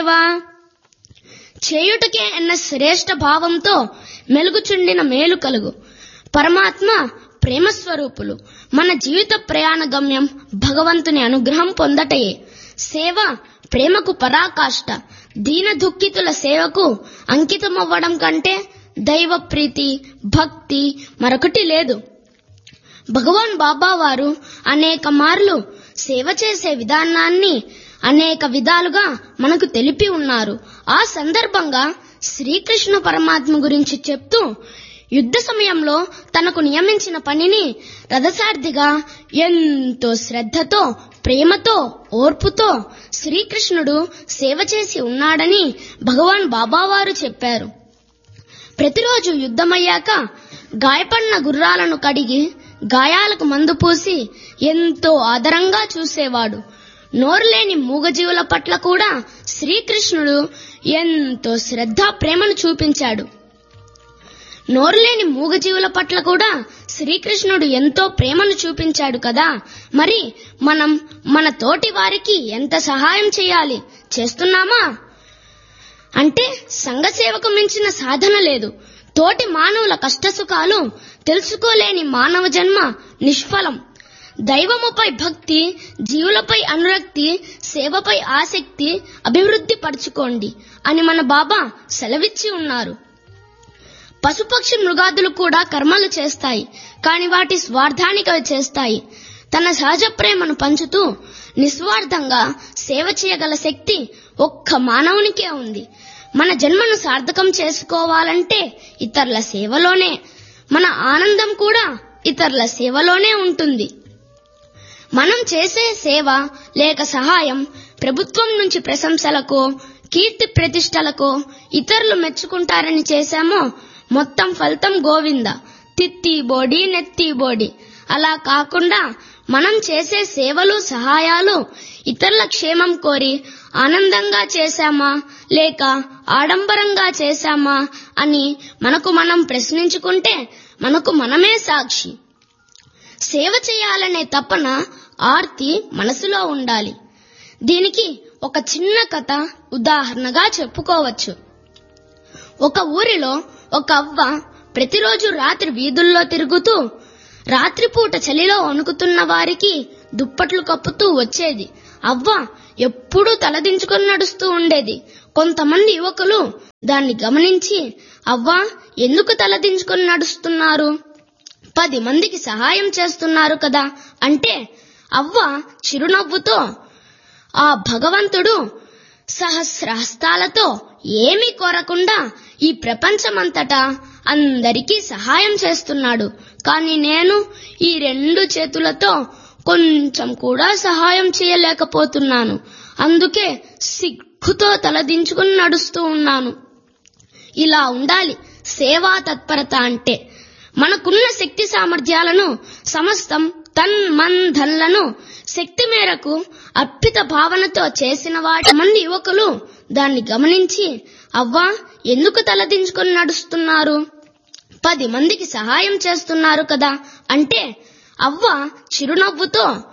సేవ చేయుటకే అన్న శ్రేష్ఠ భావంతో మెలుగుచుండిన మేలు కలుగు పరమాత్మ ప్రేమ స్వరూపులు మన జీవిత ప్రయాణ గమ్యం భగవంతుని అనుగ్రహం పొందటయే సేవ ప్రేమకు పరాకాష్ట దీన దుఃఖితుల సేవకు అంకితమవ్వడం కంటే దైవ ప్రీతి భక్తి మరొకటి లేదు భగవాన్ బాబా వారు అనేక మార్లు సేవ చేసే విధానాన్ని అనేక విధాలుగా మనకు తెలిపి ఉన్నారు ఆ సందర్భంగా శ్రీకృష్ణ పరమాత్మ గురించి చెప్తూ యుద్ధ సమయంలో తనకు నియమించిన పనిని రథసార్థిగా ఎంతో శ్రద్ధతో ప్రేమతో ఓర్పుతో శ్రీకృష్ణుడు సేవ చేసి ఉన్నాడని భగవాన్ బాబావారు చెప్పారు ప్రతిరోజు యుద్ధమయ్యాక గాయపడిన గుర్రాలను కడిగి గాయాలకు మందు పూసి ఎంతో ఆదరంగా చూసేవాడు నోరులేని మూగజీవుల పట్ల కూడా శ్రీకృష్ణుడు ఎంతో శ్రద్ధ ప్రేమను చూపించాడు నోరులేని మూగజీవుల పట్ల కూడా శ్రీకృష్ణుడు ఎంతో ప్రేమను చూపించాడు కదా మరి మనం మన తోటి వారికి ఎంత సహాయం చేయాలి చేస్తున్నామా అంటే సంఘ సేవకు మించిన సాధన లేదు తోటి మానవుల కష్టసుఖాలు తెలుసుకోలేని మానవ జన్మ నిష్ఫలం దైవముపై భక్తి జీవులపై అనురక్తి సేవపై ఆసక్తి అభివృద్ధి పరుచుకోండి అని మన బాబా సెలవిచ్చి ఉన్నారు పశుపక్షి మృగాదులు కూడా కర్మలు చేస్తాయి కాని వాటి స్వార్థానికి అవి చేస్తాయి తన సహజ ప్రేమను పంచుతూ నిస్వార్థంగా సేవ చేయగల శక్తి ఒక్క మానవునికే ఉంది మన జన్మను సార్థకం చేసుకోవాలంటే ఇతరుల సేవలోనే మన ఆనందం కూడా ఇతరుల సేవలోనే ఉంటుంది మనం చేసే సేవ లేక సహాయం ప్రభుత్వం నుంచి ప్రశంసలకో కీర్తి ప్రతిష్టలకో ఇతరులు మెచ్చుకుంటారని చేశామో మొత్తం ఫలితం గోవింద తిత్తి బోడి నెత్తి బోడి అలా కాకుండా మనం చేసే సేవలు సహాయాలు ఇతరుల క్షేమం కోరి ఆనందంగా చేశామా లేక ఆడంబరంగా చేశామా అని మనకు మనం ప్రశ్నించుకుంటే మనకు మనమే సాక్షి సేవ చేయాలనే తపన ఆర్తి మనసులో ఉండాలి దీనికి ఒక చిన్న కథ ఉదాహరణగా చెప్పుకోవచ్చు ఒక ఊరిలో ఒక అవ్వ ప్రతిరోజు రాత్రి వీధుల్లో తిరుగుతూ రాత్రిపూట చలిలో వణుకుతున్న వారికి దుప్పట్లు కప్పుతూ వచ్చేది అవ్వ ఎప్పుడూ తలదించుకొని నడుస్తూ ఉండేది కొంతమంది యువకులు దాన్ని గమనించి అవ్వ ఎందుకు తలదించుకొని నడుస్తున్నారు పది మందికి సహాయం చేస్తున్నారు కదా అంటే అవ్వ చిరునవ్వుతో ఆ భగవంతుడు సహస్రహస్తాలతో ఏమీ కోరకుండా ఈ ప్రపంచమంతటా అందరికీ సహాయం చేస్తున్నాడు కానీ నేను ఈ రెండు చేతులతో కొంచెం కూడా సహాయం చేయలేకపోతున్నాను అందుకే సిగ్గుతో తలదించుకుని నడుస్తూ ఉన్నాను ఇలా ఉండాలి సేవా తత్పరత అంటే మనకున్న శక్తి సామర్థ్యాలను సమస్తం తన్ మన్ ధన్లను శక్తి మేరకు అర్పిత భావనతో చేసిన వాటి మంది యువకులు దాన్ని గమనించి అవ్వా ఎందుకు తలదించుకొని నడుస్తున్నారు పది మందికి సహాయం చేస్తున్నారు కదా అంటే అవ్వ చిరునవ్వుతో